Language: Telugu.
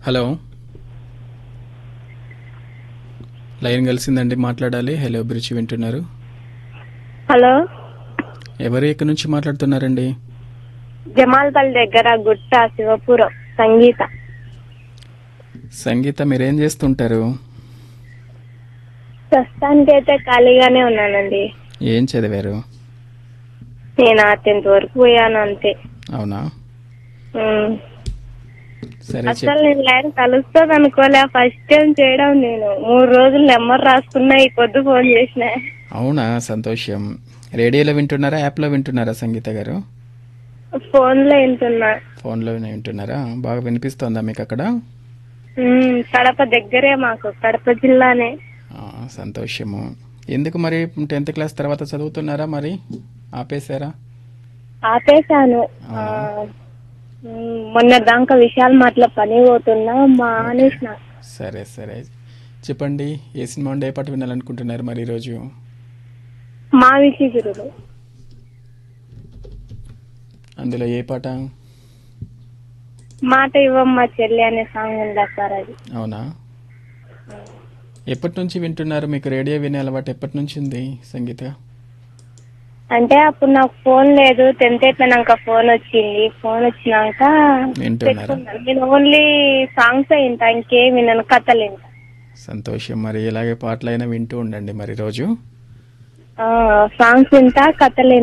హలో లైన్ కలిసిందండి మాట్లాడాలి హలో అభిరుచి వింటున్నారు హలో ఎవరు ఎక్కడి నుంచి మాట్లాడుతున్నారండి జమాల్పల్లి దగ్గర గుట్ట శివపురం సంగీత సంగీత మీరేం చేస్తుంటారు ప్రస్తుతానికి అయితే ఖాళీగానే ఉన్నానండి ఏం చదివారు నేను టెన్త్ వరకు పోయాను అంతే అవునా ఉమ్. సరే అసలు చెప్ నేను లైన్ కలుస్తుంది అనుకోలే ఫస్ట్ టైం చేయడం నేను మూడు రోజులు నెంబర్ రాసుకున్నా ఈ పొద్దు ఫోన్ చేసిన అవునా సంతోషం రేడియోలో వింటున్నారా యాప్లో వింటున్నారా సంగీత గారు ఫోన్ లో వింటున్నా ఫోన్లో వింటున్నారా బాగా వినిపిస్తోందా మీకు అక్కడ ఉమ్, కడప దగ్గరే మాకు కడప జిల్లానే ఆ, సంతోషము ఎందుకు మరి టెన్త్ క్లాస్ తర్వాత చదువుతున్నారా మరి ఆపేశారా ఆపేశాను ఆ, ఉమ్, మొన్న దాకా విశాల్ మాటల పని పోతున్నా మానేసిన సరే సరే చెప్పండి ఏ సినిమా ఉండే ఏ పాట వినాలనుకుంటున్నారు మరి ఈరోజు మావి చిగురులు అందులో ఏ పాట మాట ఇవ్వమ్మ చెల్లి అనే సాంగ్ ఉందా సార్ అది అవునా ఎప్పటి నుంచి వింటున్నారు మీకు రేడియో వినే అలవాటు ఎప్పటి నుంచి ఉంది సంగీత అంటే అప్పుడు నాకు ఫోన్ లేదు టెన్త్ అయిపోయినాక ఫోన్ వచ్చింది ఫోన్ వచ్చినాక వింటున్నారా పెట్టుకున్నాను నేను ఓన్లీ సాంగ్స్ వింటా ఇంకేం వినను కథలు వింటా సంతోషం మరి ఇలాగే పాటలైనా వింటూ ఉండండి మరి రోజు సాంగ్స్ వింటా కథలు